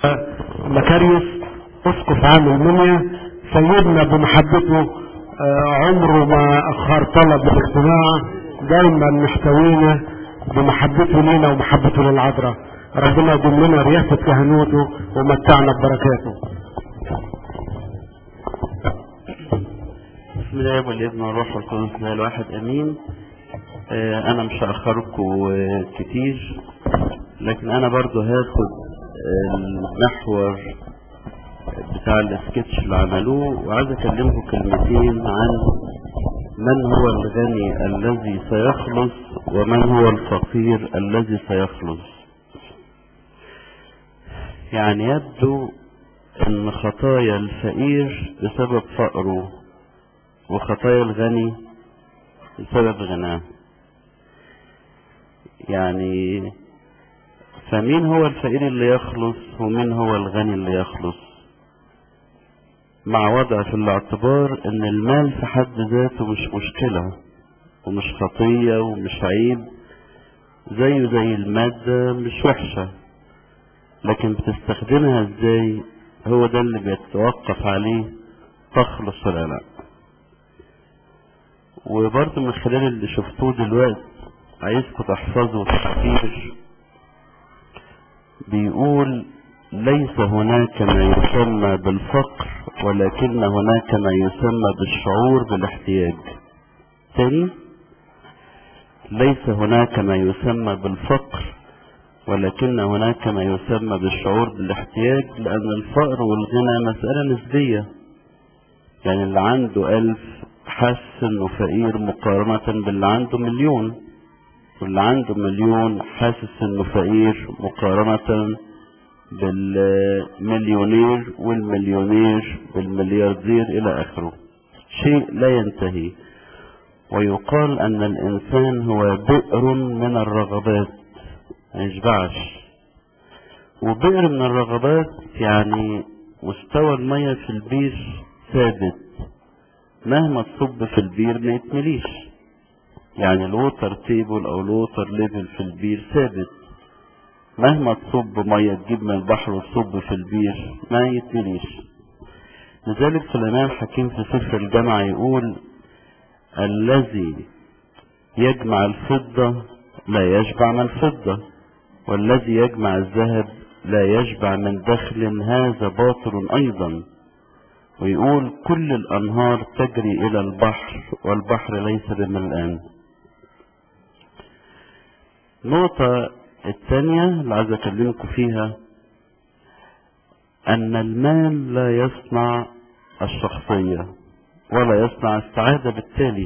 مكاريوس اسقف عام المنيا سيدنا بمحبته آه، عمره ما اخر طلب الاجتماع دايما محتوينا بمحبته لينا ومحبته للعذراء ربنا يديم لنا رياسة كهنوته ومتعنا ببركاته بسم الله والابن والروح القدس لا الواحد امين آه، انا مش هاخركم آه، كتير لكن انا برضو هاخد آه، المحور بتاع السكتش اللي عملوه وعايز اكلمكم كلمتين عن من هو الغني الذي سيخلص ومن هو الفقير الذي سيخلص يعني يبدو ان خطايا الفقير بسبب فقره وخطايا الغني بسبب غناه يعني فمين هو الفقير اللي يخلص ومين هو الغني اللي يخلص مع وضع في الاعتبار ان المال في حد ذاته مش مشكلة ومش خطية ومش عيب زيه زي المادة مش وحشة لكن بتستخدمها ازاي هو ده اللي بيتوقف عليه تخلص ولا لا وبرضه من خلال اللي شفتوه دلوقتي عايزكم تحفظوا تفكير بيقول ليس هناك ما يسمى بالفقر ولكن هناك ما يسمى بالشعور بالاحتياج تاني ليس هناك ما يسمى بالفقر ولكن هناك ما يسمى بالشعور بالاحتياج لأن الفقر والغنى مسألة نسبية يعني اللي عنده ألف حس انه فقير مقارنة باللي عنده مليون واللي عنده مليون حاسس انه فقير مقارنة بالمليونير والمليونير بالملياردير الى اخره شيء لا ينتهي ويقال ان الانسان هو بئر من الرغبات ما يشبعش وبئر من الرغبات يعني مستوى المية في البير ثابت مهما تصب في البير ما يتمليش يعني الووتر تيبل او الووتر ليفل في البير ثابت مهما تصب ميه تجيب من البحر وتصب في البير ما يتمليش لذلك سليمان حكيم في سفر الجامعة يقول الذي يجمع الفضة لا يشبع من الفضة والذي يجمع الذهب لا يشبع من دخل هذا باطل أيضا ويقول كل الأنهار تجري إلى البحر والبحر ليس بملآن النقطة الثانية اللي عايز أكلمكم فيها أن المال لا يصنع الشخصية ولا يصنع السعادة بالتالي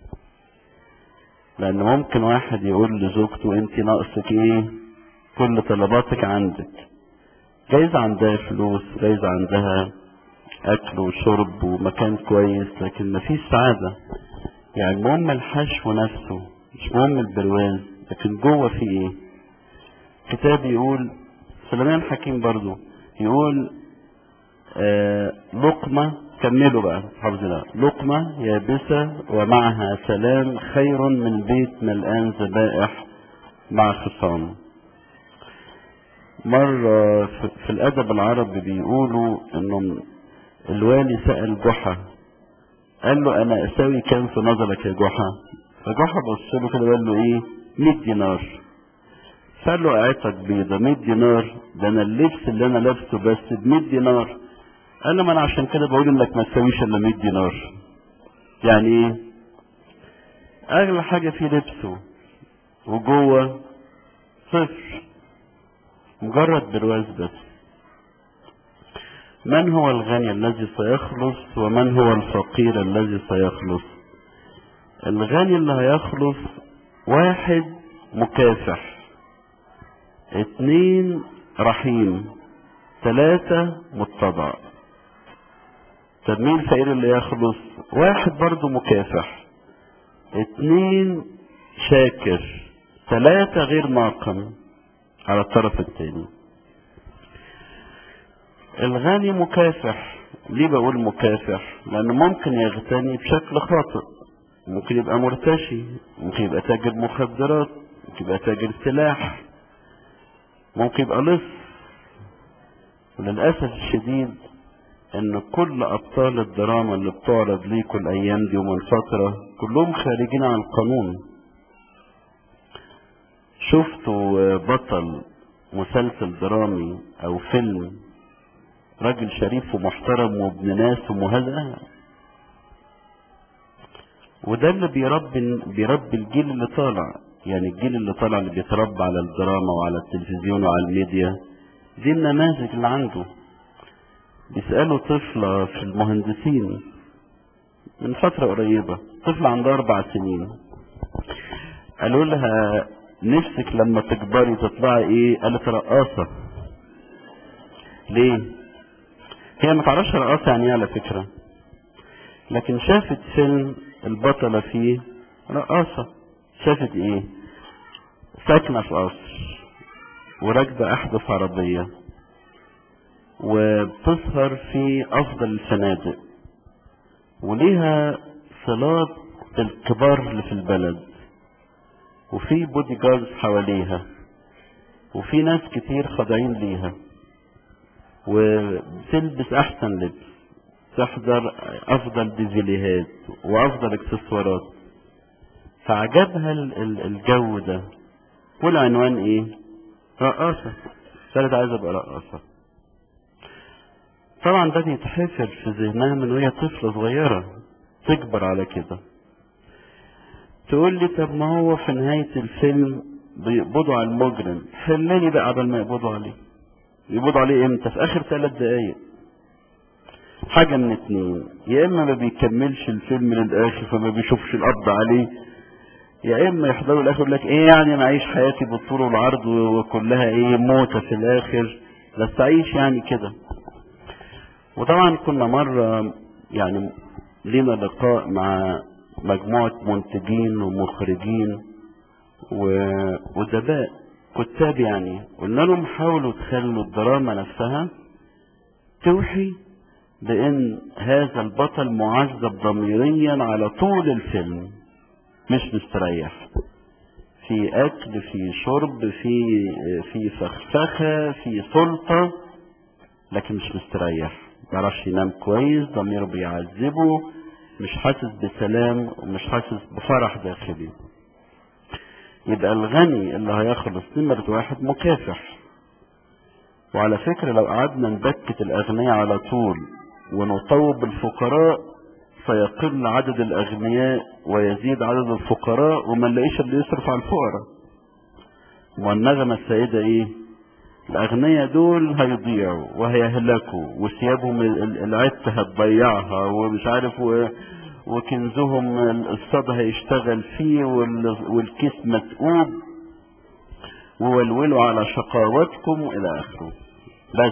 لأن ممكن واحد يقول لزوجته أنت ناقصك إيه كل طلباتك عندك جايز عندها فلوس جايز عندها أكل وشرب ومكان كويس لكن مفيش سعادة يعني مهم الحشو نفسه مش مهم البرواز لكن جوه في ايه كتاب يقول سليمان حكيم برضو يقول آه لقمة كملوا بقى حافظنا لقمة يابسة ومعها سلام خير من بيت ملآن ذبائح مع خصام مرة في الأدب العربي بيقولوا إنه الوالي سأل جحا قال له أنا أساوي كام في نظرك يا جحا فجحا بص له كده وقال له إيه 100 دينار فقال له قعدتك بيضة 100 دينار ده أنا اللبس اللي أنا لابسه بس ب 100 دينار قال له ما أنا عشان كده بقول إنك ما تساويش إلا 100 دينار يعني إيه أغلى حاجة في لبسه وجوه صفر مجرد برواز بس من هو الغني الذي سيخلص ومن هو الفقير الذي سيخلص الغني اللي هيخلص واحد مكافح اتنين رحيم تلاتة متضع طب مين الفقير اللي يخلص واحد برضو مكافح اتنين شاكر تلاتة غير ناقم على الطرف التاني الغني مكافح ليه بقول مكافح لانه ممكن يغتني بشكل خاطئ ممكن يبقى مرتشي ممكن يبقى تاجر مخدرات ممكن يبقى تاجر سلاح ممكن يبقى لص وللأسف الشديد ان كل ابطال الدراما اللي بتعرض ليكوا الايام دي ومن فترة كلهم خارجين عن القانون شفتوا بطل مسلسل درامي او فيلم راجل شريف ومحترم وابن ناس ومهذب وده اللي بيربي بيربي الجيل اللي طالع يعني الجيل اللي طالع اللي بيتربى على الدراما وعلى التلفزيون وعلى الميديا دي النماذج اللي عنده بيسألوا طفلة في المهندسين من فترة قريبة طفلة عندها أربع سنين قالوا لها نفسك لما تكبري تطلعي ايه قالت رقاصة ليه هي ما تعرفش رقاصة يعني ايه على فكرة لكن شافت فيلم البطلة فيه رقاصة شافت ايه ساكنة في قصر وراكبة احدث عربية وبتسهر في افضل الفنادق وليها صلات الكبار اللي في البلد وفي بودي جاردز حواليها وفي ناس كتير خاضعين ليها وبتلبس احسن لبس تحضر افضل ديفيليهات وافضل اكسسوارات فعجبها الجو ده والعنوان ايه رقاصة قالت عايزة ابقى رقاصة طبعا ده بيتحفر في ذهنها من وهي طفلة صغيرة تكبر على كده تقول لي طب ما هو في نهاية الفيلم بيقبضوا على المجرم حلني بقى قبل ما يقبضوا عليه يقبضوا عليه امتى في اخر ثلاث دقايق حاجة من اتنين يا اما ما بيكملش الفيلم للاخر فما بيشوفش القبض عليه يا اما يحضروا الاخر يقول لك ايه يعني انا عايش حياتي بالطول والعرض وكلها ايه موتة في الاخر بس اعيش يعني كده وطبعا كنا مرة يعني لينا لقاء مع مجموعة منتجين ومخرجين وأدباء كتاب يعني قلنا لهم حاولوا تخلوا الدراما نفسها توحي بأن هذا البطل معذب ضميريا على طول الفيلم مش مستريح في أكل في شرب في في فخفخة في سلطة لكن مش مستريح يعرفش ينام كويس ضميره بيعذبه مش حاسس بسلام ومش حاسس بفرح داخلي يبقى الغني اللي هيخلص نمرة واحد مكافح وعلى فكرة لو قعدنا نبكت الأغنياء على طول ونطوب الفقراء فيقل عدد الأغنياء ويزيد عدد الفقراء وما نلاقيش اللي يصرف على الفقراء والنغمة السائدة ايه الأغنياء دول هيضيعوا وهيهلكوا وثيابهم العت هتضيعها ومش عارف و... وكنزهم الصدى هيشتغل فيه وال... والكيس متقوب وولولوا على شقاوتكم إلى آخره بس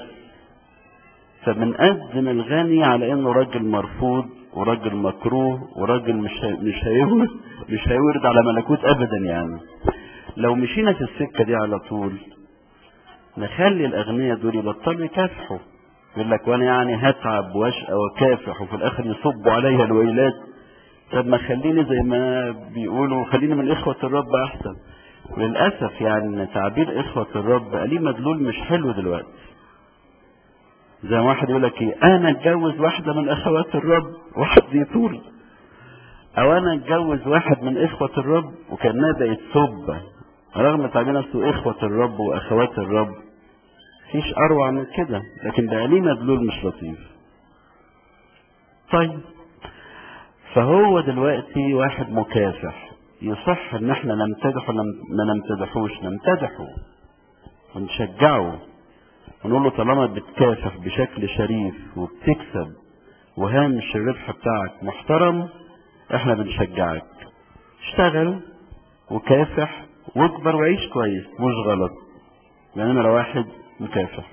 فبنقدم الغني على انه راجل مرفوض وراجل مكروه وراجل مش هي... مش هيورد مش هيورد على ملكوت ابدا يعني لو مشينا في السكه دي على طول نخلي الاغنياء دول يبطلوا يكافحوا يقول لك وانا يعني هتعب واشقى وكافح وفي الاخر يصبوا عليا الويلات طب ما خليني زي ما بيقولوا خليني من اخوة الرب احسن للاسف يعني تعبير اخوة الرب بقى ليه مدلول مش حلو دلوقتي زي ما واحد يقول لك ايه انا اتجوز واحدة من اخوات الرب واحد يطول او انا اتجوز واحد من اخوة الرب وكانها بقت سبة رغم تعبير نفسه اخوة الرب واخوات الرب مفيش اروع من كده لكن بقى ليه مدلول مش لطيف طيب فهو دلوقتي واحد مكافح يصح ان احنا نمتدحه ما نمتدحوش نمتدحه ونشجعه ونقول له طالما بتكافح بشكل شريف وبتكسب وهامش الربح بتاعك محترم احنا بنشجعك اشتغل وكافح واكبر وعيش كويس مش غلط يعني نمرة واحد مكافح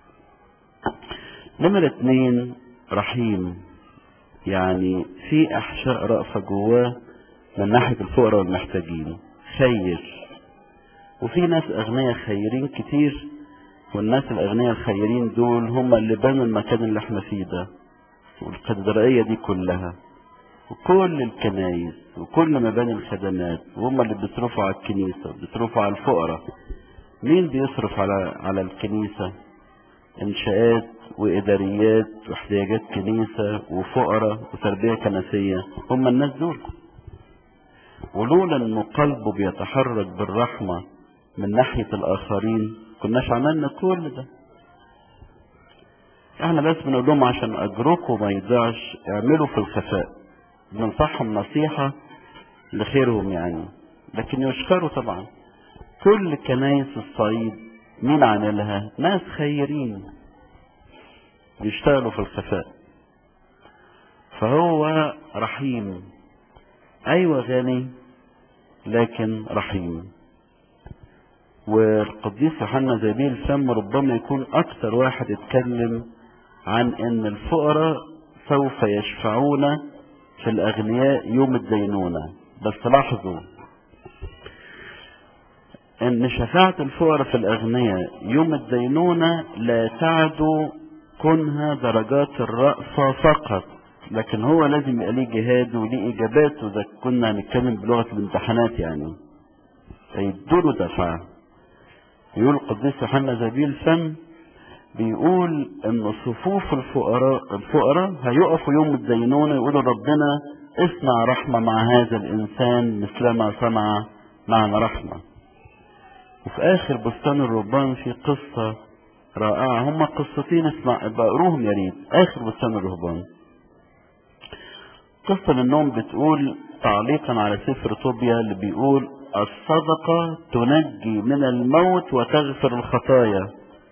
نمرة اتنين رحيم يعني في احشاء رأفة جواه من ناحية الفقراء والمحتاجين خير وفي ناس اغنياء خيرين كتير والناس الاغنياء الخيرين دول هم اللي بنوا المكان اللي احنا فيه ده والكاتدرائية دي كلها وكل الكنايس وكل مباني الخدمات وهم اللي بيصرفوا على الكنيسة بيصرفوا على الفقراء مين بيصرف على على الكنيسة انشاءات واداريات واحتياجات كنيسة وفقراء وتربية كنسية هم الناس دول ولولا انه قلبه بيتحرك بالرحمة من ناحية الاخرين كناش عملنا كل ده احنا بس بنقول لهم عشان اجركم ما يضيعش اعملوا في الخفاء بننصحهم نصيحة لخيرهم يعني لكن يشكروا طبعا كل كنايس الصعيد مين عاملها ناس خيرين بيشتغلوا في الخفاء فهو رحيم ايوه غني لكن رحيم والقديس يوحنا زبيل الفم ربما يكون اكثر واحد اتكلم عن ان الفقراء سوف يشفعون في الاغنياء يوم الدينونة بس لاحظوا ان شفاعة الفقراء في الاغنياء يوم الدينونة لا تعدو كونها درجات الرأفة فقط لكن هو لازم يبقى ليه جهاد وليه اجابات وده كنا هنتكلم بلغة الامتحانات يعني فيدوله دفعه يقول القديس يوحنا زبيل الفم بيقول ان صفوف الفقراء الفقراء هيقفوا يوم الدينونة يقولوا ربنا اصنع رحمة مع هذا الانسان مثلما صنع معنا رحمة وفي اخر بستان الرهبان في قصة رائعة هما قصتين اسمع بقروهم يا ريت اخر بستان الرهبان قصة منهم بتقول تعليقا على سفر طوبيا اللي بيقول الصدقة تنجي من الموت وتغفر الخطايا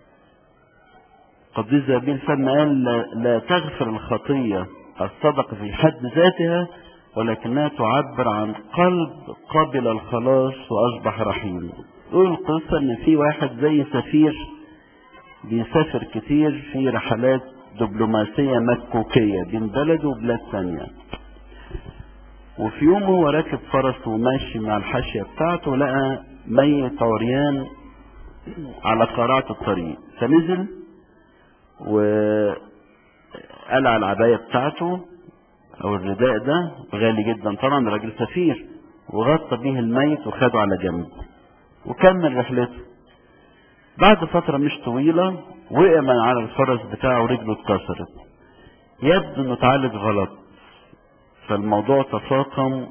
قديس زابيل فن قال لا, لا تغفر الخطية الصدقة في حد ذاتها ولكنها تعبر عن قلب قبل الخلاص وأصبح رحيم يقول القصة ان في واحد زي سفير بيسافر كتير في رحلات دبلوماسية مكوكية بين بلده وبلاد ثانية وفي يوم هو راكب فرس وماشي مع الحاشية بتاعته لقى ميت عريان على قارعة الطريق فنزل وقلع العباية بتاعته او الرداء ده غالي جدا طبعا راجل سفير وغطى بيه الميت وخده على جنب وكمل رحلته بعد فترة مش طويلة وقع من على الفرس بتاعه ورجله اتكسرت يبدو انه اتعالج غلط فالموضوع تفاقم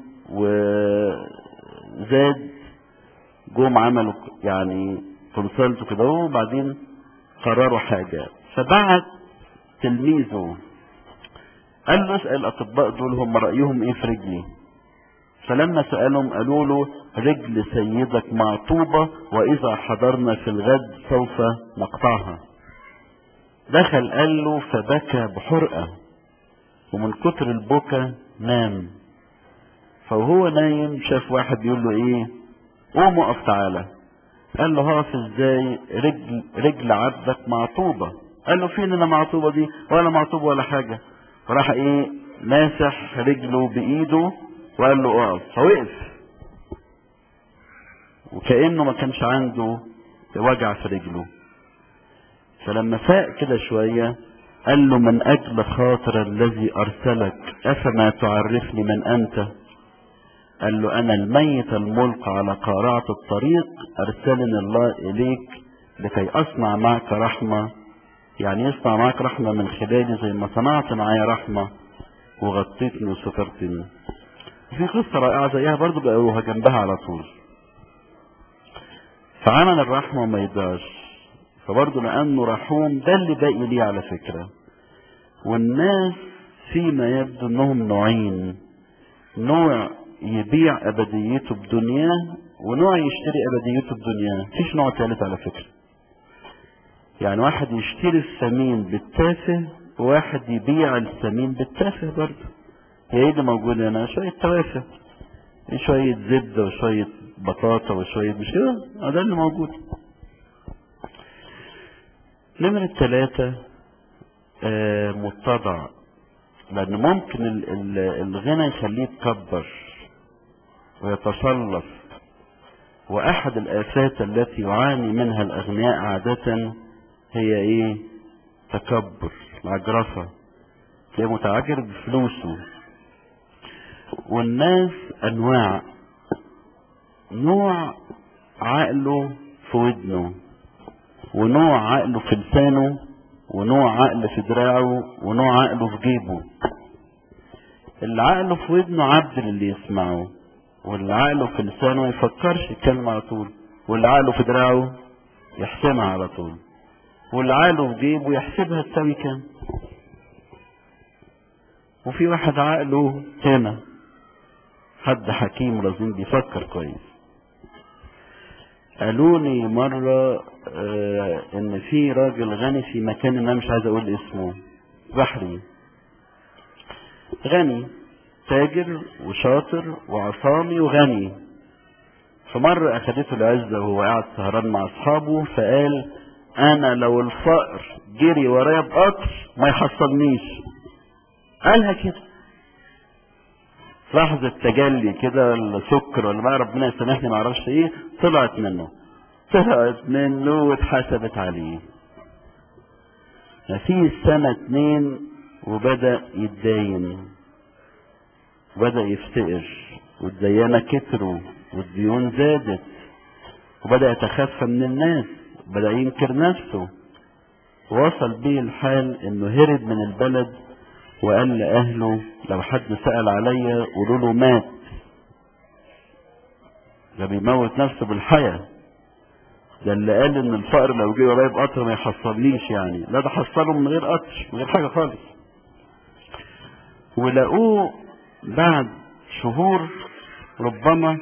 وزاد جم عملوا يعني كونسلت كده وبعدين قرروا حاجة فبعت تلميذه قال له اسأل الأطباء دول هم رأيهم ايه في رجلي فلما سألهم قالوا له رجل سيدك معطوبة وإذا حضرنا في الغد سوف نقطعها دخل قال له فبكى بحرقة ومن كتر البكا نام فوهو نايم شاف واحد بيقول له ايه قوم اقف تعالى قال له هقف ازاي رجل رجل عبدك معطوبة قال له فين انا معطوبة دي ولا معطوبة ولا حاجة فراح ايه ماسح رجله بايده وقال له اقف فوقف وكأنه ما كانش عنده وجع في رجله فلما فاق كده شوية قال له من أجل خاطر الذي أرسلك أفما تعرفني من أنت قال له أنا الميت الملقى على قارعة الطريق أرسلني الله إليك لكي أصنع معك رحمة يعني يصنع معك رحمة من خلالي زي ما صنعت معايا رحمة وغطيتني وسترتني في قصة رائعة زيها برضو بقروها جنبها على طول فعمل الرحمة وما يضيعش فبرضه لأنه رحوم ده اللي باقي ليه على فكرة والناس فيما يبدو انهم نوعين نوع يبيع ابديته بدنياه ونوع يشتري ابديته بدنياه مفيش نوع ثالث على فكرة يعني واحد يشتري الثمين بالتافه وواحد يبيع الثمين بالتافه برضه هي ايه اللي موجود هنا شوية توافه شوية زبدة وشوية بطاطا وشوية مش كده ده اللي موجود نمرة ثلاثة آه متضع لأن ممكن ال ال الغنى يخليه يتكبر ويتسلط وأحد الآفات التي يعاني منها الأغنياء عادة هي إيه؟ تكبر العجرفة تلاقيه متعجر بفلوسه والناس أنواع نوع عقله في ودنه ونوع عقله في لسانه ونوع عقل في دراعه ونوع عقله في جيبه اللي عقله في ودنه عبد للي يسمعه واللي عقله في لسانه ما يفكرش يتكلم على طول واللي عقله في دراعه يحسمها على طول واللي عقله في جيبه يحسبها تساوي كام وفي واحد عقله هنا حد حكيم رزين بيفكر كويس قالوا لي مرة آه ان في راجل غني في مكان انا مش عايز اقول اسمه بحري غني تاجر وشاطر وعصامي وغني فمرة اخدته العزة وهو قاعد سهران مع اصحابه فقال انا لو الفقر جري ورايا بقطر ما يحصلنيش قالها كده لحظة تجلي كده السكر ولا ما ربنا يسامحني ما اعرفش ايه طلعت منه طلعت منه واتحسبت عليه في سنة اتنين وبدأ يتداين وبدأ يفتقر والديانة كتروا والديون زادت وبدأ يتخفى من الناس بدأ ينكر نفسه وصل بيه الحال انه هرب من البلد وقال لأهله لو حد سأل عليا قولوا له مات ده بيموت نفسه بالحياة ده اللي قال ان الفقر لو جه ورايا بقطر ما يحصلنيش يعني لا ده حصله من غير قطر من غير حاجة خالص ولقوه بعد شهور ربما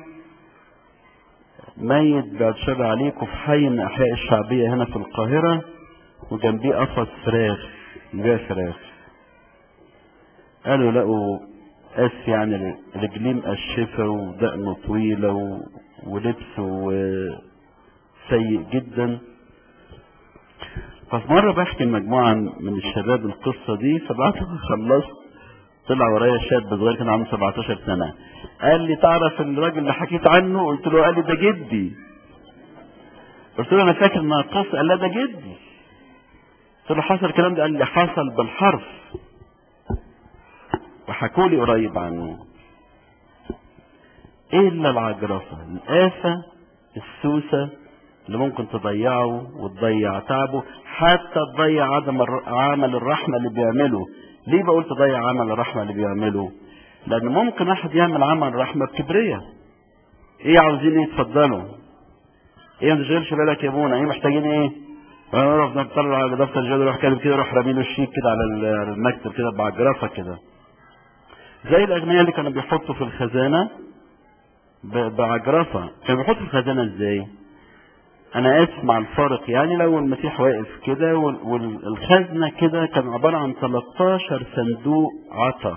ميت بعد شر عليكم في حي من احياء الشعبية هنا في القاهرة وجنبيه قفص فراخ جاي فراخ قالوا لقوا قاس يعني رجليه مقشفة ودقنه طويلة و... ولبسه سيء جدا ففي مرة بحكي لمجموعة من الشباب القصة دي فبعد ما خلصت طلع ورايا شاب صغير كان عنده 17 سنة قال لي تعرف الراجل اللي حكيت عنه قلت له قال لي ده جدي قلت له انا فاكر انها قصة قال لا ده جدي قلت له حصل الكلام ده قال لي حصل بالحرف وحكوا لي قريب عنه الا العجرفه الافه السوسه اللي ممكن تضيعه وتضيع تعبه حتى تضيع عدم عمل الرحمه اللي بيعمله ليه بقول تضيع عمل الرحمه اللي بيعمله لان ممكن احد يعمل عمل رحمه بكبريه ايه عاوزين ايه يتفضلوا ايه ما تشغلش بالك يا ابونا ايه محتاجين ايه نروح نطلع على دفتر الجدول يروح كاتب كده يروح رامي له الشيك كده على المكتب كده بعجرفه كده زي الاغنياء اللي كانوا بيحطوا في الخزانة بعجرفة كانوا بيحطوا في الخزانة ازاي انا اسف مع الفارق يعني لو المسيح واقف كده والخزنة كده كان عبارة عن 13 صندوق عطا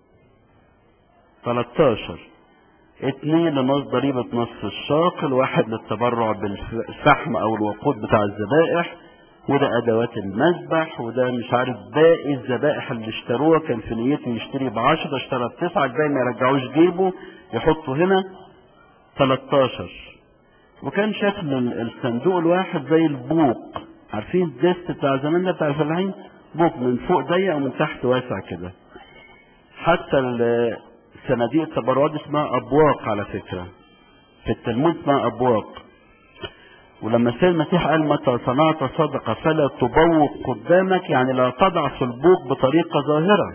13 اتنين لنص ضريبة نصف الشاق الواحد للتبرع بالفحم او الوقود بتاع الذبائح وده ادوات المذبح وده مش عارف باقي الذبائح اللي اشتروها كان في نيته يشتري ب 10 اشترى بتسعة الباقي ما يرجعوش جيبه يحطه هنا 13 وكان شكل الصندوق الواحد زي البوق عارفين الدست بتاع زمان ده بتاع الفلاحين بوق من فوق ضيق ومن تحت واسع كده حتى صناديق التبرعات اسمها ابواق على فكره في التلمود اسمها ابواق ولما السيد المسيح قال متى صنعت صدقة فلا تبوق قدامك يعني لا تضع في البوق بطريقة ظاهرة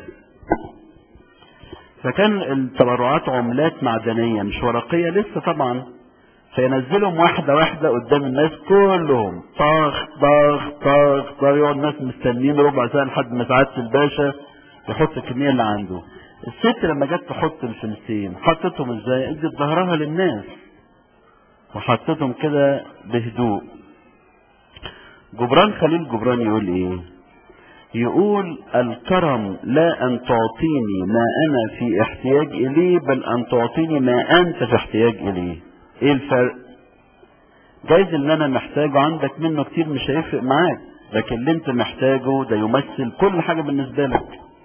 فكان التبرعات عملات معدنية مش ورقية لسه طبعا فينزلهم واحدة واحدة قدام الناس كلهم طاخ طاخ طاخ طاخ يقعد الناس مستنيين ربع ساعة لحد ما سعادة الباشا يحط الكمية اللي عنده الست لما جت تحط الفلسين حطتهم ازاي ادت ظهرها للناس وحطيتهم كده بهدوء جبران خليل جبران يقول ايه يقول الكرم لا ان تعطيني ما انا في احتياج اليه بل ان تعطيني ما انت في احتياج اليه ايه الفرق جايز اللي انا محتاجه عندك منه كتير مش هيفرق معاك لكن اللي انت محتاجه ده يمثل كل حاجة بالنسبة لك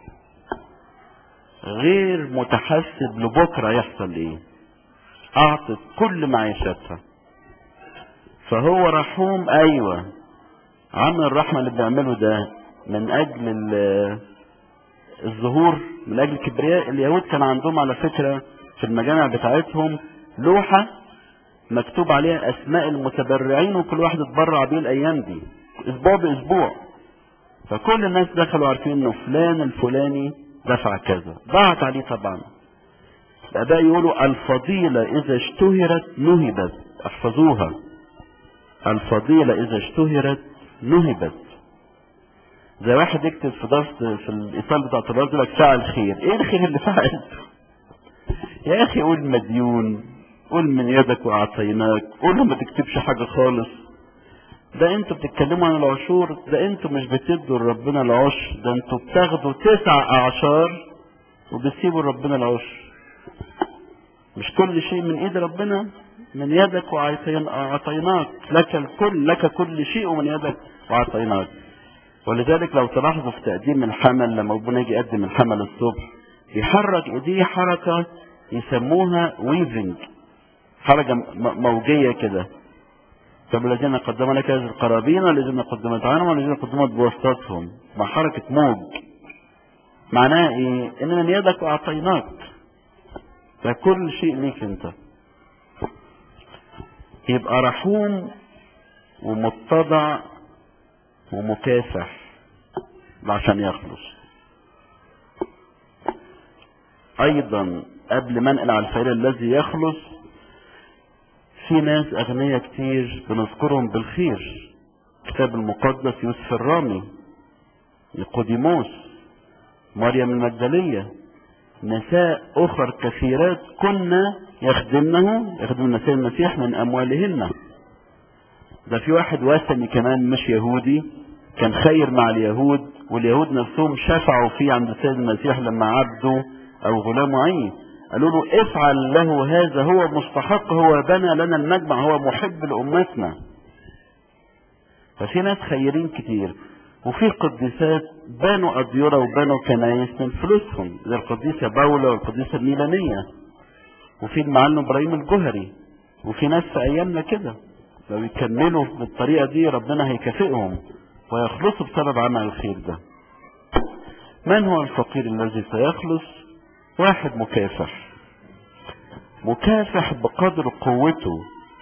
غير متحسب لبكرة يحصل ايه اعطت كل معيشتها فهو رحوم ايوه عمل الرحمة اللي بيعمله ده من اجل الظهور من اجل الكبرياء اليهود كان عندهم على فكرة في المجامع بتاعتهم لوحة مكتوب عليها اسماء المتبرعين وكل واحد اتبرع بيه الايام دي اسبوع باسبوع فكل الناس دخلوا عارفين انه فلان الفلاني دفع كذا ضاعت عليه طبعا الاباء يقولوا الفضيلة اذا اشتهرت نهبت احفظوها الفضيلة اذا اشتهرت نهبت زي واحد يكتب في درس في الايصال بتاع الطلاب يقول لك فعل خير ايه الخير اللي فعلته يا اخي قول مديون قول من يدك واعطيناك قول ما تكتبش حاجة خالص ده انتوا بتتكلموا عن العشور ده انتوا مش بتدوا لربنا العشر ده انتوا بتاخدوا تسع اعشار وبتسيبوا لربنا العشر مش كل شيء من ايد ربنا من يدك واعطيناك لك الكل لك كل شيء ومن يدك واعطيناك ولذلك لو تلاحظوا في تقديم الحمل لما ربنا يجي يقدم الحمل الصبح يحرك ايديه حركة يسموها ويفنج حركة موجية كده طب الذين قدموا لك هذه القرابين والذين قدمت عنهم والذين قدمت بواسطتهم مع حركة موج معناها ايه ان من يدك اعطيناك فكل شيء ليك انت يبقى رحوم ومتضع ومكافح عشان يخلص ايضا قبل ما انقل على الفقير الذي يخلص في ناس اغنياء كتير بنذكرهم بالخير الكتاب المقدس يوسف الرامي نيقوديموس مريم المجدلية نساء اخر كثيرات كنا يخدمنه يخدم نساء المسيح من اموالهن ده في واحد وثني كمان مش يهودي كان خير مع اليهود واليهود نفسهم شفعوا فيه عند السيد المسيح لما عبده او غلامه عين قالوا له افعل له هذا هو مستحق هو بنى لنا المجمع هو محب لأمتنا ففي ناس خيرين كتير وفي قديسات بنوا أديرة وبنوا كنايس من فلوسهم زي القديسة باولا والقديسة الميلانية وفي المعلم إبراهيم الجهري وفي ناس في أيامنا كده لو يكملوا بالطريقة دي ربنا هيكافئهم ويخلصوا بسبب عمل الخير ده من هو الفقير الذي سيخلص واحد مكافح مكافح بقدر قوته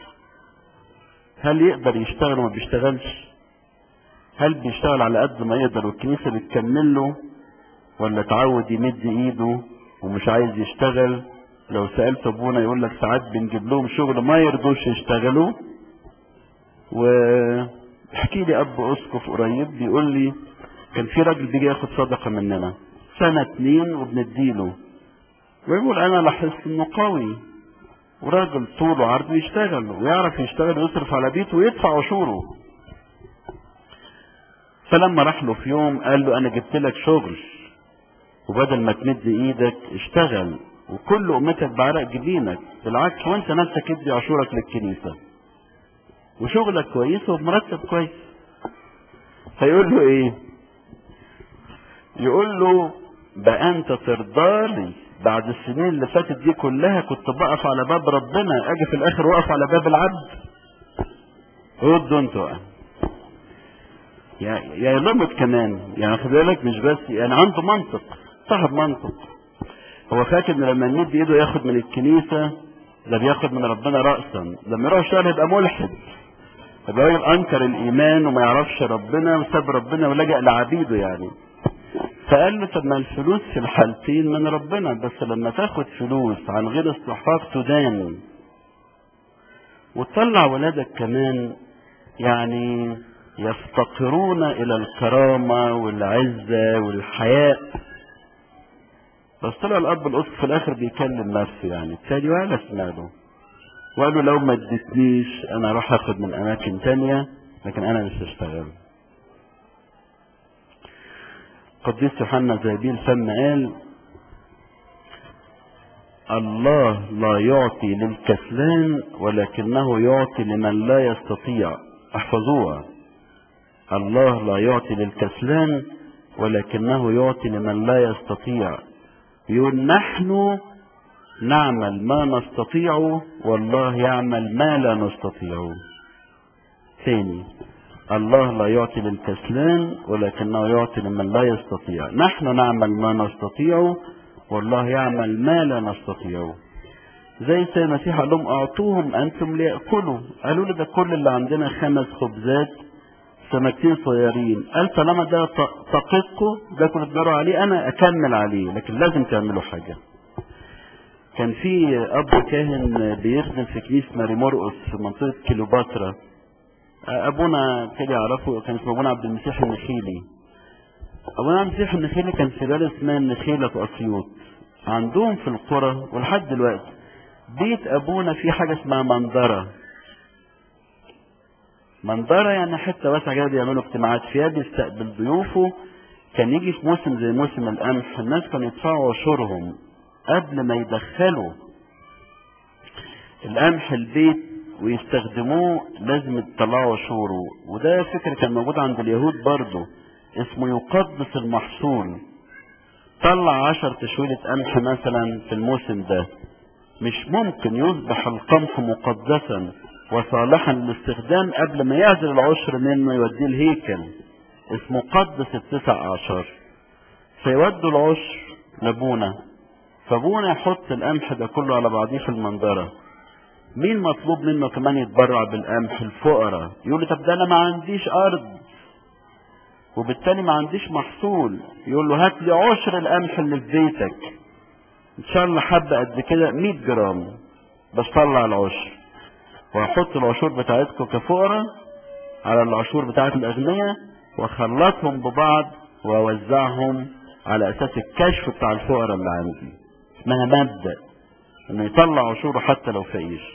هل يقدر يشتغل وما بيشتغلش هل بيشتغل على قد ما يقدر والكنيسة بتكمل له ولا تعود يمد ايده ومش عايز يشتغل لو سألت ابونا يقول لك ساعات بنجيب لهم شغل ما يرضوش يشتغلوا واحكي لي اب اسقف قريب بيقول لي كان في راجل بيجي ياخد صدقة مننا سنة اتنين وبنديله ويقول انا لاحظت انه قوي وراجل طوله عرض يشتغل ويعرف يشتغل ويصرف على بيته ويدفع عشوره فلما راح له في يوم قال له انا جبت لك شغل وبدل ما تمد ايدك اشتغل وكل امتك بعرق جبينك بالعكس وانت نفسك ادي عشورك للكنيسة وشغلك كويس وبمرتب كويس فيقول له ايه يقول له بقى انت ترضالي بعد السنين اللي فاتت دي كلها كنت بقف على باب ربنا اجي في الاخر واقف على باب العبد ردوا انتوا يا يا لمت كمان يعني خد بالك مش بس يعني عنده منطق صاحب منطق هو فاكر ان لما يمد ايده ياخد من الكنيسه ده بياخد من ربنا راسا لما يروح يشتغل يبقى ملحد يبقى راجل انكر الايمان وما يعرفش ربنا وساب ربنا ولجأ لعبيده يعني فقال له طب ما الفلوس في الحالتين من ربنا بس لما تاخد فلوس عن غير استحقاق تدان وتطلع ولادك كمان يعني يفتقرون الى الكرامة والعزة والحياء بس طلع الاب الاسقف في الاخر بيكلم نفسه يعني التاني ولا اسمع له وقال له لو ما اديتنيش انا اروح اخد من اماكن تانية لكن انا مش هشتغل قديس يوحنا زابيل فم قال الله لا يعطي للكسلان ولكنه يعطي لمن لا يستطيع احفظوها الله لا يعطي للكسلان ولكنه يعطي لمن لا يستطيع يقول نحن نعمل ما نستطيع والله يعمل ما لا نستطيع ثاني الله لا يعطي للكسلان ولكنه يعطي لمن لا يستطيع نحن نعمل ما نستطيع والله يعمل ما لا نستطيع زي سيد المسيح قال لهم اعطوهم انتم ليأكلوا قالوا له ده كل اللي عندنا خمس خبزات سمكتين صغيرين قال طالما ده طاقتكم ده كنتوا تداروا عليه انا اكمل عليه لكن لازم تعملوا حاجه كان في اب كاهن بيخدم في كنيسه ماري مرقس في منطقه كيلوباترا ابونا كده يعرفه كان اسمه ابونا عبد المسيح النخيلي ابونا عبد المسيح النخيلي كان في بلد اسمها النخيله في اسيوط عندهم في القرى ولحد دلوقتي بيت ابونا في حاجه اسمها منظره منظره يعني حته واسعه كده بيعملوا اجتماعات فيها بيستقبل ضيوفه كان يجي في موسم زي موسم القمح الناس كانوا يدفعوا عشورهم قبل ما يدخلوا القمح البيت ويستخدموه لازم يطلعوا عشوره وده فكر كان موجود عند اليهود برضه اسمه يقدس المحصول طلع عشر تشويلة قمح مثلا في الموسم ده مش ممكن يصبح القمح مقدسا وصالحا للاستخدام قبل ما يعزل العشر منه يوديه الهيكل اسمه قدس التسع عشر فيودوا العشر لابونا فابونا يحط القمح ده كله على بعضيه في المنظرة مين مطلوب منه كمان يتبرع بالقمح الفقراء يقول له طب ده انا ما عنديش ارض وبالتالي ما عنديش محصول يقول له هات لي عشر القمح اللي في بيتك ان شاء الله حبة قد كده 100 جرام بس طلع العشر وهحط العشور بتاعتكم كفقراء على العشور بتاعت الاغنياء واخلطهم ببعض واوزعهم على اساس الكشف بتاع الفقراء اللي عندي اسمها مبدأ انه يطلع عشوره حتى لو فقير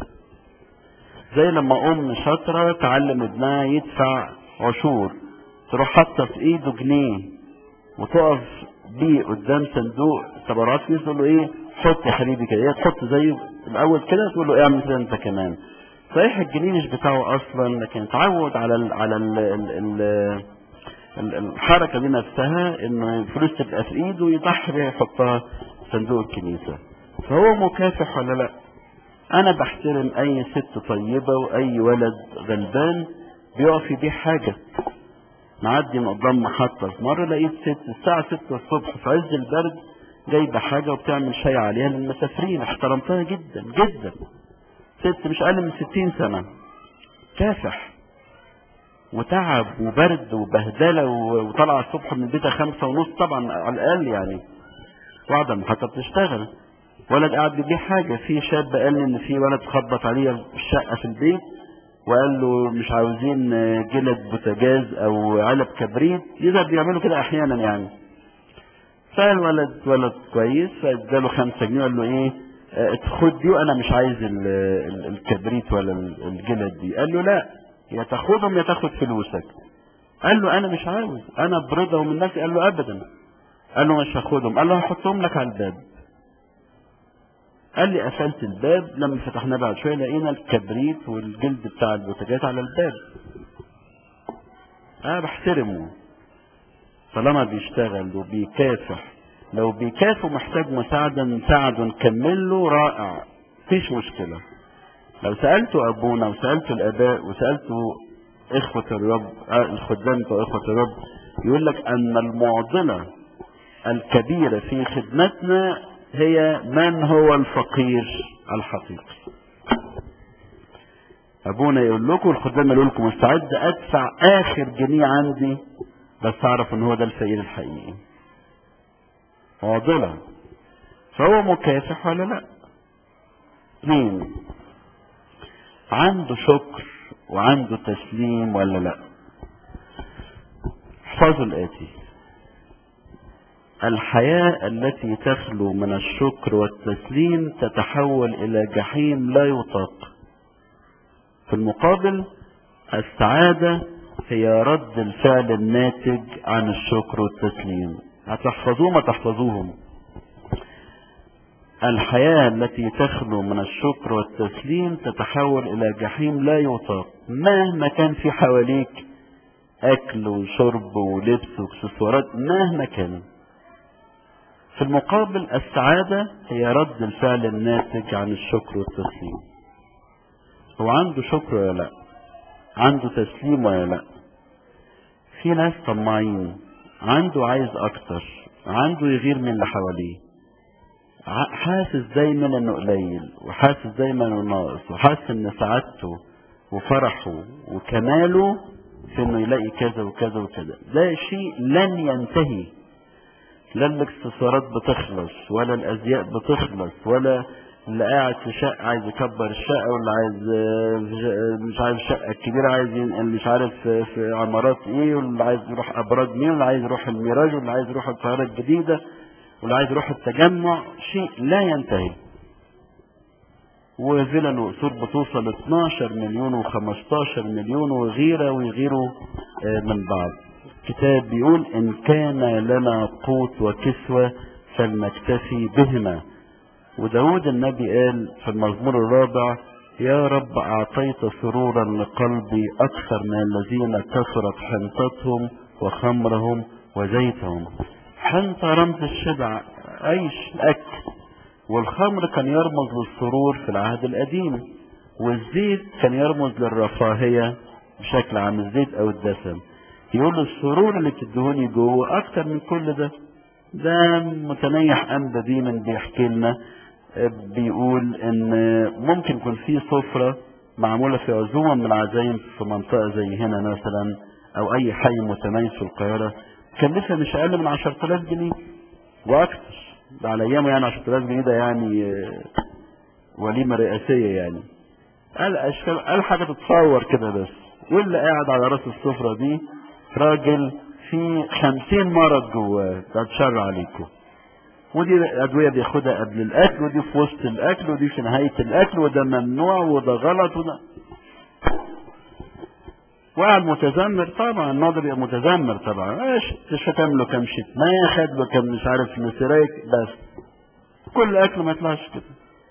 زي لما ام شاطرة تعلم ابنها يدفع عشور تروح حاطه في ايده جنيه وتقف بيه قدام صندوق تبرعات فيه تقول له ايه حط يا حبيبي كده ايه تحط زيه الاول كده تقول له اعمل كده انت كمان صحيح الجنيه مش بتاعه اصلا لكن اتعود على ال على ال ال ال الحركه دي نفسها انه الفلوس تبقى في ايده ويضحي بيها يحطها في صندوق الكنيسه فهو مكافح ولا لا انا بحترم اي ست طيبه واي ولد غلبان بيقف يبيع حاجه معدي من قدام محطة في مرة لقيت ست الساعة ستة الصبح في عز البرد جايبة حاجة وبتعمل شاي عليها للمسافرين احترمتها جدا جدا ست مش أقل من ستين سنة كافح وتعب وبرد وبهدلة وطلع الصبح من بيتها خمسة ونص طبعا على الأقل يعني وقاعدة المحطة بتشتغل ولد قاعد بيبيع حاجة في شاب قال لي إن في ولد خبط عليه الشقة في البيت وقال له مش عاوزين جلد بوتاجاز او علب كبريت يقدر بيعملوا كده احيانا يعني فالولد ولد كويس فاداله خمسة جنيه وقال له ايه خد دي وانا مش عايز ال ال الكبريت ولا الجلد دي قال له لا يا تاخدهم يا تاخد فلوسك قال له انا مش عاوز انا برضا ومن نفسي قال له ابدا قال له مش هاخدهم قال له هحطهم لك على الباب قال لي قفلت الباب لما فتحناه بعد شويه لقينا الكبريت والجلد بتاع البوتاجاز على الباب انا بحترمه طالما بيشتغل وبيكافح لو بيكافح ومحتاج مساعدة نساعده نكمل له رائع مفيش مشكلة لو سألته أبونا وسألته الآباء وسألته إخوة الرب الخدام بتوع إخوة الرب يقول لك أن المعضلة الكبيرة في خدمتنا هي من هو الفقير الحقيقي ابونا يقول لكم الخدام يقول لكم مستعد ادفع اخر جنيه عندي بس اعرف ان هو ده الفقير الحقيقي معضله فهو مكافح ولا لا اثنين عنده شكر وعنده تسليم ولا لا احفظوا الاتي الحياة التي تخلو من الشكر والتسليم تتحول إلى جحيم لا يطاق في المقابل السعادة هي رد الفعل الناتج عن الشكر والتسليم هتحفظوه ما تحفظوهم الحياة التي تخلو من الشكر والتسليم تتحول إلى جحيم لا يطاق مهما كان في حواليك أكل وشرب ولبس واكسسوارات مهما كان في المقابل السعادة هي رد الفعل الناتج عن الشكر والتسليم هو عنده شكر ولا لا عنده تسليم ولا لا في ناس طماعين عنده عايز اكتر عنده يغير من اللي حواليه حاسس دايما انه قليل وحاسس دايما انه ناقص وحاسس ان سعادته وفرحه وكماله في انه يلاقي كذا وكذا وكذا ده شيء لن ينتهي لا الاكسسوارات بتخلص ولا الازياء بتخلص ولا اللي قاعد في شقه عايز يكبر الشقه واللي عايز مش عارف الشقه الكبيره عايز ينقل مش عارف في عمارات ايه واللي عايز يروح ابراج مين واللي عايز يروح الميراج واللي عايز يروح القاهره الجديده واللي عايز يروح التجمع شيء لا ينتهي وفلل وقصور بتوصل 12 مليون و15 مليون وغيره ويغيروا من بعض الكتاب بيقول ان كان لنا قوت وكسوة فلنكتفي بهما وداود النبي قال في المزمور الرابع يا رب اعطيت سرورا لقلبي اكثر من الذين كثرت حنطتهم وخمرهم وزيتهم حنطة رمز الشبع عيش الاكل والخمر كان يرمز للسرور في العهد القديم والزيت كان يرمز للرفاهية بشكل عام الزيت او الدسم يقول السرور اللي بتدهوني جوه اكتر من كل ده ده متنيح انبا ديما بيحكي لنا بيقول ان ممكن يكون في سفرة معمولة في عزومة من العزايم في منطقة زي هنا مثلا او اي حي متميز في القاهرة كلفها مش اقل من 10000 جنيه واكثر ده على ايامه يعني 10000 جنيه ده يعني وليمه رئاسيه يعني قال اشكال قال حاجه تتصور كده بس واللي قاعد على راس السفره دي راجل في 50 مرض جواه ده اتشر عليكم ودي ادويه بياخدها قبل الاكل ودي في وسط الاكل ودي في نهايه الاكل وده ممنوع وده غلط وده وقاعد متذمر طبعا الناظر يبقى متذمر طبعا ايش شتم له كام شتمايه خد له كام مش عارف نسيريك بس كل اكل ما يطلعش كده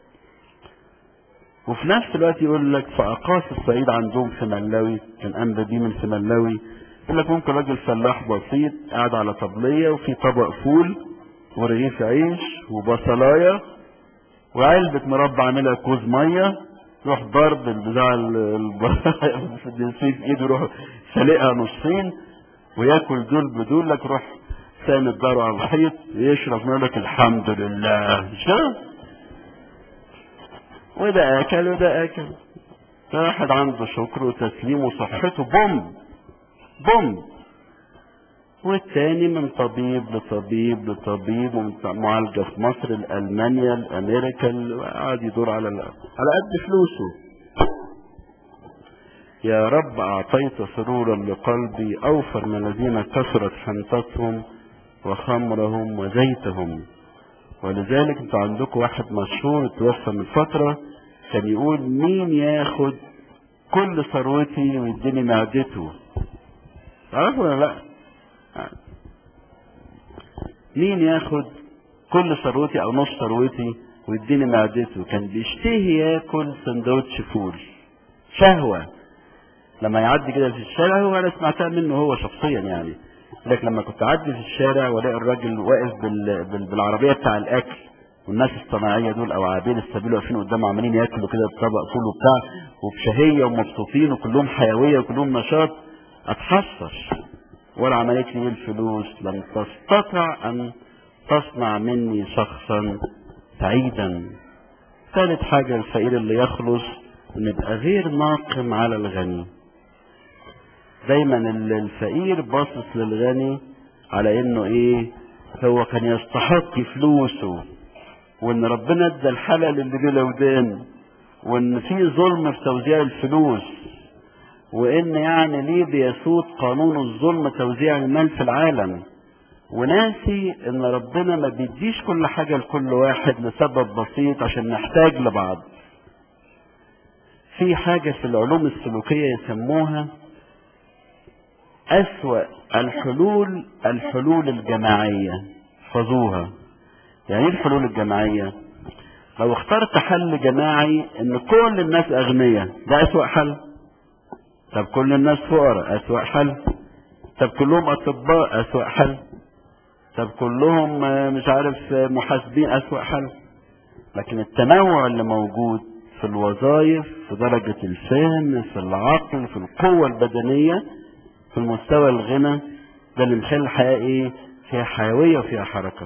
وفي نفس الوقت يقول لك في اقاصي الصعيد عندهم في ملاوي كان انبا دي من في ملاوي يقول لك ممكن راجل فلاح بسيط قاعد على طبليه وفي طبق فول ورغيف عيش وبصلايه وعلبه مربى عاملها كوز ميه يروح ضرب البتاع في ايده يروح سلقها نصين وياكل دول بدول لك روح ساند داره على الحيط ويشرب يقول لك الحمد لله شوف وده اكل وده اكل ده واحد عنده شكر وتسليم وصحته بوم بوم والتاني من طبيب لطبيب لطبيب ومعالجة في مصر لألمانيا لأمريكا قاعد يدور على على قد فلوسه يا رب أعطيت سرورا لقلبي أوفر من الذين كثرت حنطتهم وخمرهم وزيتهم ولذلك انت عندكم واحد مشهور توفى من فترة كان يقول مين ياخد كل ثروتي ويديني معدته تعرفوا ولا لا مين ياخد كل ثروتي او نص ثروتي ويديني معدته كان بيشتهي ياكل سندوتش فول شهوة لما يعدي كده في الشارع هو انا سمعتها منه هو شخصيا يعني لكن لما كنت اعدي في الشارع والاقي الراجل واقف بال... بال... بالعربيه بتاع الاكل والناس الصناعيه دول او عابين السبيل واقفين قدامه عمالين ياكلوا كده بطبق فول وبتاع وبشهيه ومبسوطين وكلهم حيويه وكلهم نشاط اتحسر ولا عملت لي الفلوس لم تستطع ان تصنع مني شخصا سعيدا ثالث حاجة الفقير اللي يخلص نبقى غير ناقم على الغني دايما الفقير باصص للغني على انه ايه هو كان يستحق فلوسه وان ربنا ادى الحلال اللي بلا ودان وان في ظلم في توزيع الفلوس وان يعني ليه بيسود قانون الظلم توزيع المال في العالم وناسي ان ربنا ما بيديش كل حاجة لكل واحد لسبب بسيط عشان نحتاج لبعض في حاجة في العلوم السلوكية يسموها أسوأ الحلول الحلول الجماعية احفظوها يعني ايه الحلول الجماعية لو اخترت حل جماعي ان كل الناس اغنياء ده اسوأ حل طب كل الناس فقراء اسوأ حل طب كلهم اطباء اسوأ حل طب كلهم مش عارف محاسبين اسوأ حل لكن التنوع اللي موجود في الوظائف في درجة الفهم في العقل في القوة البدنية في المستوى الغنى ده اللي مخلي الحياة ايه فيها حيوية وفيها حركة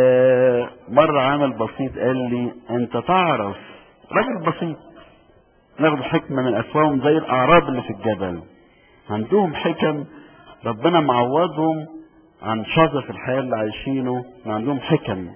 آه مرة عامل بسيط قال لي انت تعرف راجل بسيط ناخد حكمة من أفواههم زي الأعراب اللي في الجبل عندهم حكم ربنا معوضهم عن شظف الحياة اللي عايشينه وعندهم حكم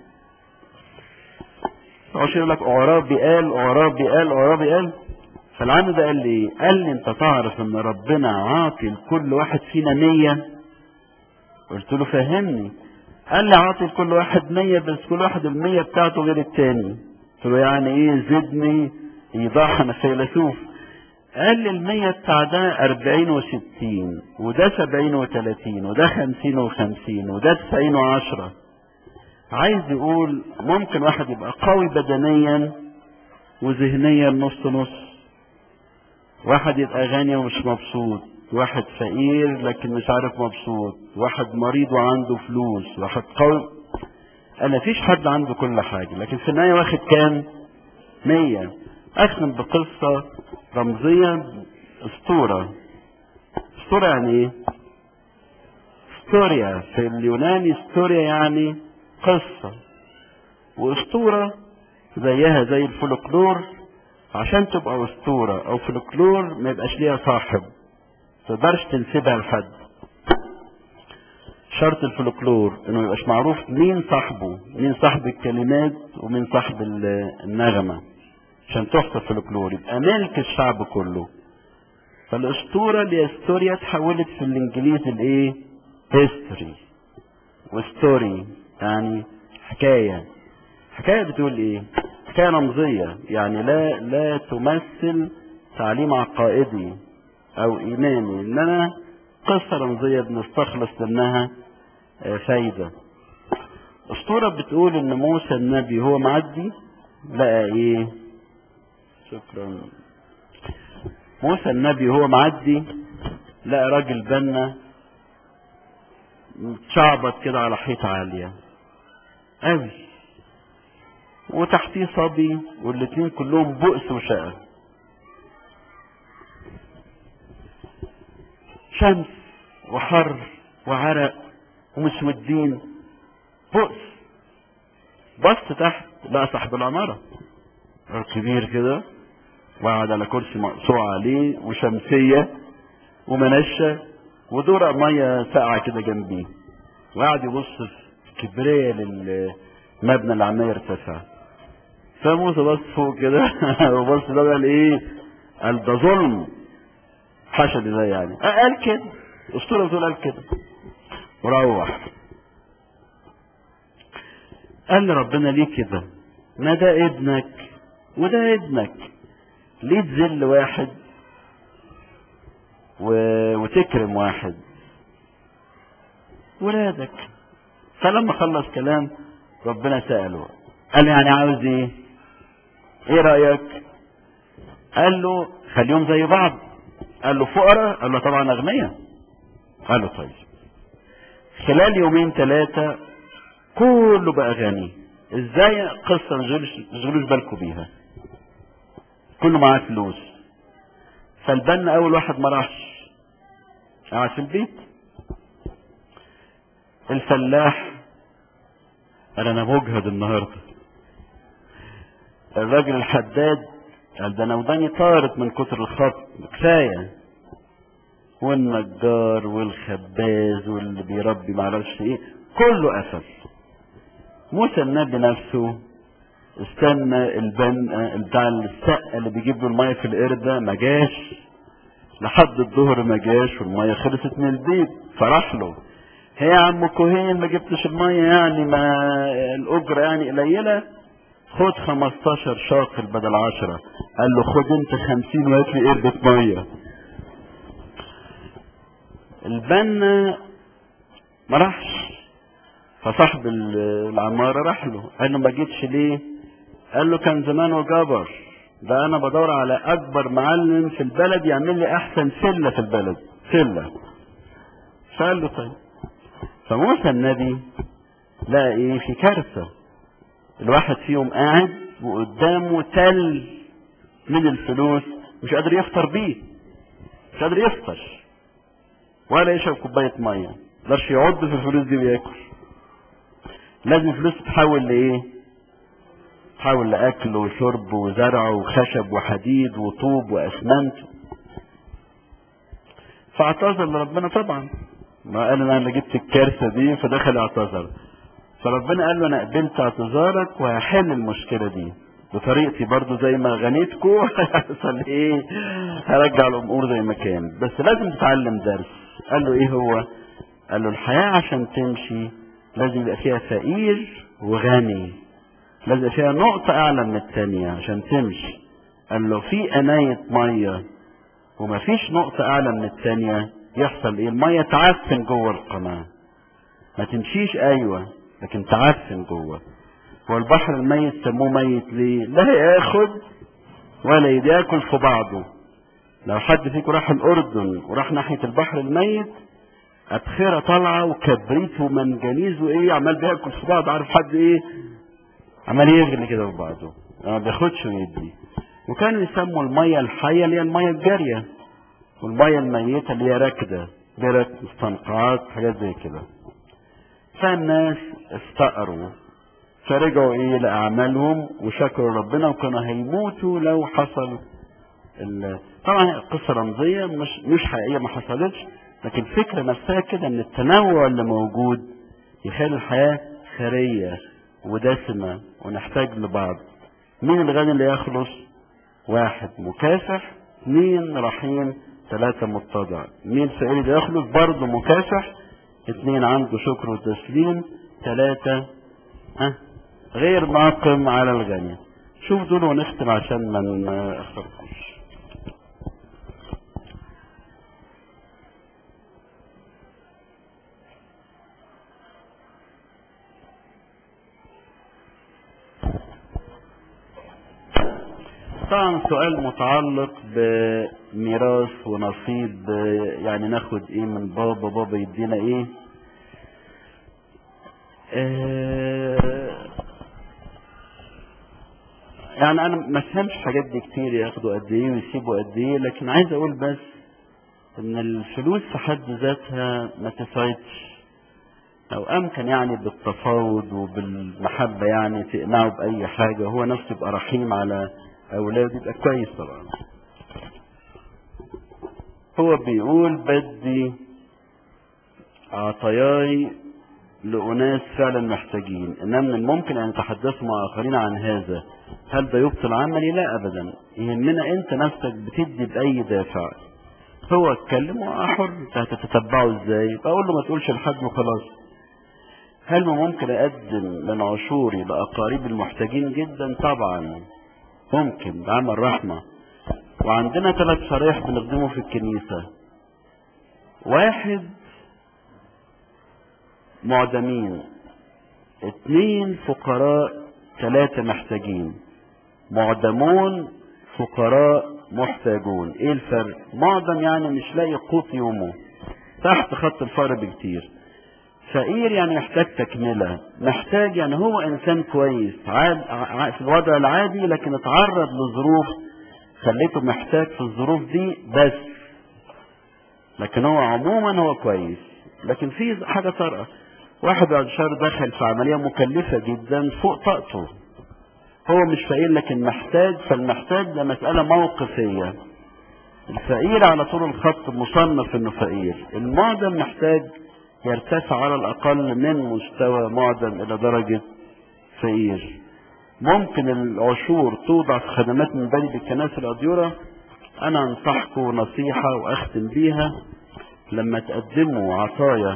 عشان يقول لك أعرابي قال أعرابي قال أعرابي قال فالعم ده قال لي قال لي انت تعرف ان ربنا عاطي لكل واحد فينا مية قلت له فهمني قال لي عاطي لكل واحد مية بس كل واحد المية بتاعته غير التاني قلت له يعني ايه زدني ايضاح انا فيلسوف قال لي المية بتاع ده أربعين وستين وده سبعين وتلاتين وده خمسين وخمسين وده تسعين وعشرة عايز يقول ممكن واحد يبقى قوي بدنيا وذهنيا نص نص واحد يبقى غني ومش مبسوط واحد فقير لكن مش عارف مبسوط واحد مريض وعنده فلوس واحد قوي انا فيش حد عنده كل حاجة لكن في النهاية واخد كام مية اختم بقصة رمزية اسطورة اسطورة يعني ايه ستوريا في اليوناني ستوريا يعني قصة واسطورة زيها زي الفولكلور عشان تبقى اسطورة او فولكلور ما يبقاش ليها صاحب تقدرش تنسبها لحد شرط الفولكلور انه ما يبقاش معروف مين صاحبه مين صاحب الكلمات ومين صاحب النغمة عشان تحصل فولكلور يبقى ملك الشعب كله فالاسطورة اللي هي ستوريا اتحولت في الانجليزي لايه هيستوري وستوري يعني حكاية حكاية بتقول ايه حكاية رمزية يعني لا لا تمثل تعليم عقائدي او ايماني انما قصة رمزية بنستخلص منها فايدة اسطورة بتقول ان موسى النبي هو معدي لقى ايه شكرا موسى النبي هو معدي لقى راجل بنا متشعبط كده على حيطة عالية قوي وتحتيه صبي والاتنين كلهم بؤس وشقى شمس وحر وعرق ومسودين بؤس بص تحت لقى صاحب العمارة كبير كده وقعد على كرسي مقصوع عليه وشمسية ومنشة ودورق مية ساقعة كده جنبيه وقعد يبص في كبرية للمبنى اللي عمال يرتفع فموسى بص فوق كده وبص ده قال ايه قال ده ظلم حشد ده يعني قال كده اسطوره بتقول قال كده وروح قال لي ربنا ليه كده ما ده ابنك وده ابنك ليه تذل واحد و... وتكرم واحد ولادك فلما خلص كلام ربنا سأله قال يعني عاوز ايه ايه رأيك قال له خليهم زي بعض قال له فقراء قال له طبعا اغنياء قال له طيب خلال يومين ثلاثة كله بقى غني ازاي قصة مشغلوش بالكم بيها كله معاه فلوس فالبنا اول واحد ما راحش قاعد في البيت الفلاح قال انا مجهد النهارده الراجل الحداد قال ده انا وداني طارت من كتر الخط كفايه والنجار والخباز واللي بيربي معرفش ايه كله قفل موسى النبي نفسه استنى البن بتاع السقه اللي بيجيب له الميه في القرده ما جاش لحد الظهر ما جاش والميه خلصت من البيت فراح له هي يا عم كوهين ما جبتش الميه يعني ما الاجره يعني قليله خد 15 شاقل بدل 10 قال له خد انت 50 وهات لي قربة ميه البنا ما راحش فصاحب العمارة راح له قال له ما جيتش ليه قال له كان زمانه جبر ده انا بدور على اكبر معلم في البلد يعمل لي احسن سلة في البلد سلة فقال له طيب فموسى النبي لقى ايه في كارثة الواحد فيهم قاعد وقدامه تل من الفلوس مش قادر يفطر بيه مش قادر يفطر ولا يشرب كوباية مية مقدرش يعض في الفلوس دي وياكل لازم الفلوس تتحول لايه تحول لأكل وشرب وزرع وخشب وحديد وطوب وأسمنت فاعتذر لربنا طبعا ما قال انا اللي جبت الكارثة دي فدخل اعتذر فربنا قال له انا قبلت اعتذارك وهحل المشكلة دي بطريقتي برضو زي ما غنيتكو هيحصل ايه هرجع الامور زي ما كان بس لازم تتعلم درس قال له ايه هو قال له الحياة عشان تمشي لازم يبقى فيها فقير وغني لازم يبقى فيها نقطة اعلى من التانية عشان تمشي قال له في اناية مية ومفيش نقطة اعلى من التانية يحصل ايه المية تعفن جوه القناة ما تمشيش ايوه لكن تعفن جوه والبحر الميت سموه ميت ليه لا ياخد ولا ياكل في بعضه لو حد فيكم راح الاردن وراح ناحيه البحر الميت ابخره طالعه وكبريت ومنجنيز وايه عمال بياكل في بعض عارف حد ايه عمال يغلي كده في بعضه ما بياخدش ويدي وكانوا يسموا الميه الحيه اللي هي الميه الجاريه والميه الميته اللي هي راكده برك مستنقعات حاجات زي كده فالناس استقروا فرجعوا ايه لاعمالهم وشكروا ربنا وكانوا هيموتوا لو حصل ال... طبعا قصه رمزيه مش مش حقيقيه ما حصلتش لكن الفكره نفسها كده ان التنوع اللي موجود يخلي الحياه خيريه ودسمه ونحتاج لبعض مين الغني اللي يخلص واحد مكافح اثنين رحيم ثلاثة متضع مين الفقير اللي يخلص برضه مكافح اثنين عنده شكر وتسليم ثلاثة ها غير ناقم على الغني شوف دول ونختم عشان ما نخرجوش طبعا سؤال متعلق بميراث ونصيب يعني ناخد ايه من بابا بابا يدينا ايه آه يعني انا ما فهمش الحاجات دي كتير ياخدوا قد ايه ويسيبوا قد ايه لكن عايز اقول بس ان الفلوس في حد ذاتها ما تسعدش لو امكن يعني بالتفاوض وبالمحبة يعني تقنعه باي حاجة هو نفسه يبقى رحيم على اولاده يبقى كويس طبعا هو بيقول بدي عطاياي لأناس فعلا محتاجين إنما من الممكن أن يتحدثوا مع آخرين عن هذا هل ده يبطل عملي؟ لا أبدا يهمنا أنت نفسك بتدي بأي دافع هو اتكلم وأحر أنت هتتتبعه إزاي؟ بقول له ما تقولش لحد وخلاص هل ممكن أقدم من عشوري لأقارب المحتاجين جدا؟ طبعا ممكن بعمل رحمة وعندنا ثلاث شرايح بنخدمه في الكنيسة واحد معدمين اثنين فقراء ثلاثة محتاجين معدمون فقراء محتاجون ايه الفرق معدم يعني مش لاقي قوت يومه تحت خط الفقر بكتير فقير يعني محتاج تكملة محتاج يعني هو انسان كويس عاد في الوضع العادي لكن اتعرض لظروف خليته محتاج في الظروف دي بس لكن هو عموما هو كويس لكن في حاجة طارئة واحد بعد شهر دخل في عملية مكلفة جدا فوق طاقته هو مش فقير لكن محتاج فالمحتاج ده مسألة موقفية الفقير على طول الخط مصنف انه فقير المعدم محتاج يرتفع على الاقل من مستوى معدم الى درجة فقير ممكن العشور توضع في خدمات من بني بالكنائس الأديرة أنا أنصحكم نصيحة وأختم بيها لما تقدموا عطايا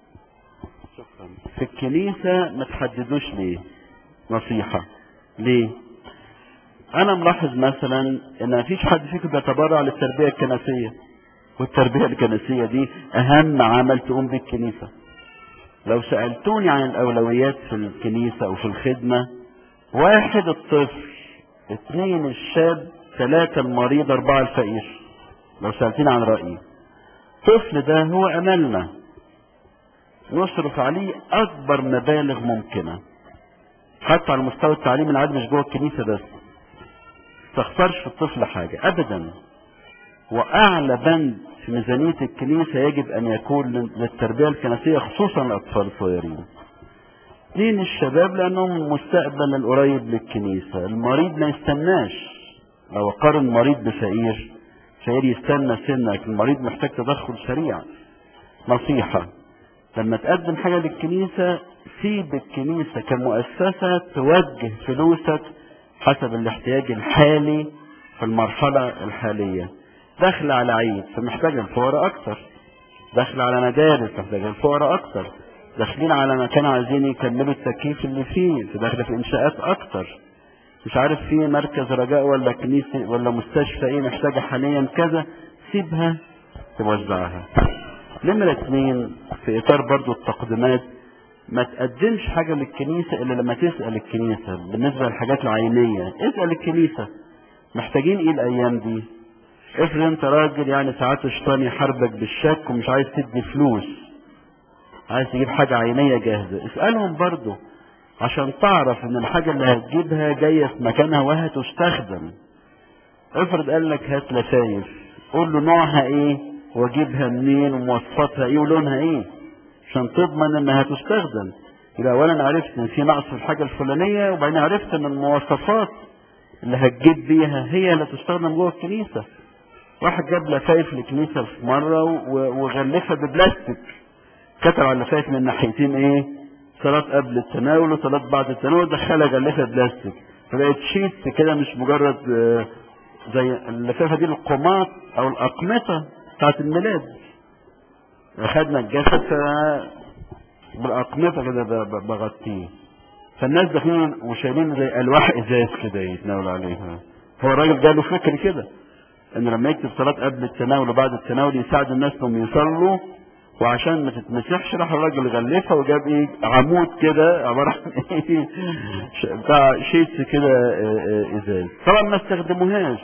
في الكنيسة ما تحددوش ليه نصيحة ليه انا ملاحظ مثلا ان مفيش حد فيكم بيتبرع للتربية الكنسية والتربية الكنسية دي اهم عمل تقوم به الكنيسة لو سألتوني عن الاولويات في الكنيسة او في الخدمة واحد الطفل اثنين الشاب ثلاثة المريض اربعة الفقير لو سألتني عن رأيي الطفل ده هو املنا نصرف عليه اكبر مبالغ ممكنة حتى على المستوى التعليمي العادي مش جوه الكنيسة بس تخسرش في الطفل حاجة ابدا واعلى بند في ميزانية الكنيسة يجب ان يكون للتربية الكنسية خصوصا الاطفال الصغيرين اثنين الشباب لانهم المستقبل القريب للكنيسة المريض ما يستناش لو قارن مريض بفقير فقير يستنى سنة لكن المريض محتاج تدخل سريع نصيحة لما تقدم حاجة للكنيسة سيب الكنيسة كمؤسسة توجه فلوسك حسب الاحتياج الحالي في المرحلة الحالية داخل على عيد فمحتاج الفقراء أكتر داخل على مدارس محتاج الفقراء أكتر داخلين على مكان عايزين يكملوا التكييف اللي فيه فداخل في إنشاءات أكتر مش عارف في مركز رجاء ولا كنيسة ولا مستشفى ايه محتاجة حاليا كذا سيبها توزعها نمرة اتنين في اطار برضو التقديمات ما تقدمش حاجة للكنيسة الا لما تسأل الكنيسة بالنسبة للحاجات العينية اسأل الكنيسة محتاجين ايه الايام دي افرض انت راجل يعني ساعات الشيطان يحاربك بالشك ومش عايز تدي فلوس عايز تجيب حاجة عينية جاهزة اسألهم برضو عشان تعرف ان الحاجة اللي هتجيبها جاية في مكانها وهتستخدم افرض قال لك هات لفايف قول له نوعها ايه واجيبها منين ومواصفاتها ايه ولونها ايه عشان تضمن انها هتستخدم يبقى اولا عرفت ان في نقص في الحاجة الفلانية وبعدين عرفت ان المواصفات اللي هتجيب بيها هي اللي تستخدم جوه الكنيسة واحد جاب لفايف لكنيسة في مرة وغلفها ببلاستيك كتب على اللفايف من ناحيتين ايه صلاة قبل التناول وصلاة بعد التناول دخلها غلفها بلاستيك فبقت شيت كده مش مجرد زي اللفافة دي القماط او الاقمطة بتاعت الميلاد اخدنا الجسد بالاقمطة كده بغطيه فالناس داخلين وشايلين زي الواح ازاز كده يتناول عليها هو الراجل جاله فكر كده ان لما يكتب صلاة قبل التناول وبعد التناول يساعد الناس انهم يصلوا وعشان ما تتمسحش راح الراجل غلفها وجاب ايه عمود كده عبارة عن ايه بتاع شيتس كده ازاز طبعا ما استخدموهاش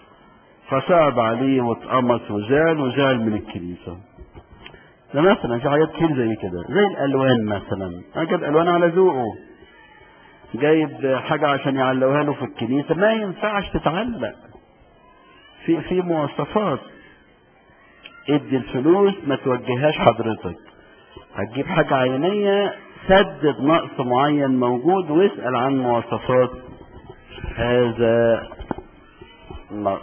فصعب عليه واتقمص وزعل وزعل من الكنيسة ده مثلا في حاجات كتير زي كده زي الالوان مثلا انا جايب الوان على ذوقه جايب حاجة عشان يعلقوها له في الكنيسة ما ينفعش تتعلق في في مواصفات ادي الفلوس ما توجههاش حضرتك هتجيب حاجة عينية سدد نقص معين موجود واسأل عن مواصفات هذا النقص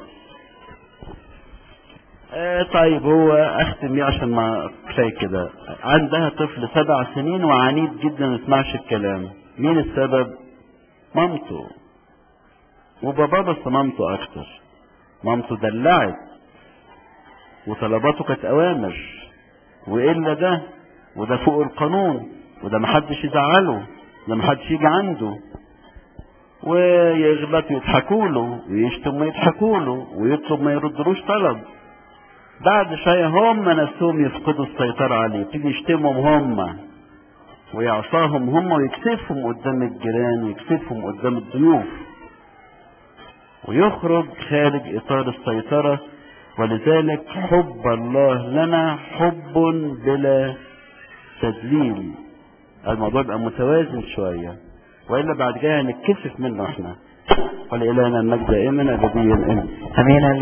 آه طيب هو اختم بيه عشان ما كفايه كده عندها طفل سبع سنين وعنيد جدا ما يسمعش الكلام مين السبب مامته وبابا بس مامته اكتر مامته دلعت وطلباته كانت اوامر والا ده وده فوق القانون وده محدش يزعله ده محدش يجي عنده ويغلط يضحكوا له ويشتم ويضحكوا له ويطلب ما يردلوش طلب بعد شوية هم نفسهم يفقدوا السيطرة عليه يبتدي يشتمهم هم ويعصاهم هم ويكسفهم قدام الجيران ويكسفهم قدام الضيوف ويخرج خارج إطار السيطرة ولذلك حب الله لنا حب بلا تدليل الموضوع يبقى متوازن شوية وإلا بعد كده هنتكسف منه احنا ولإلهنا المجد دائما أبديا آمين امين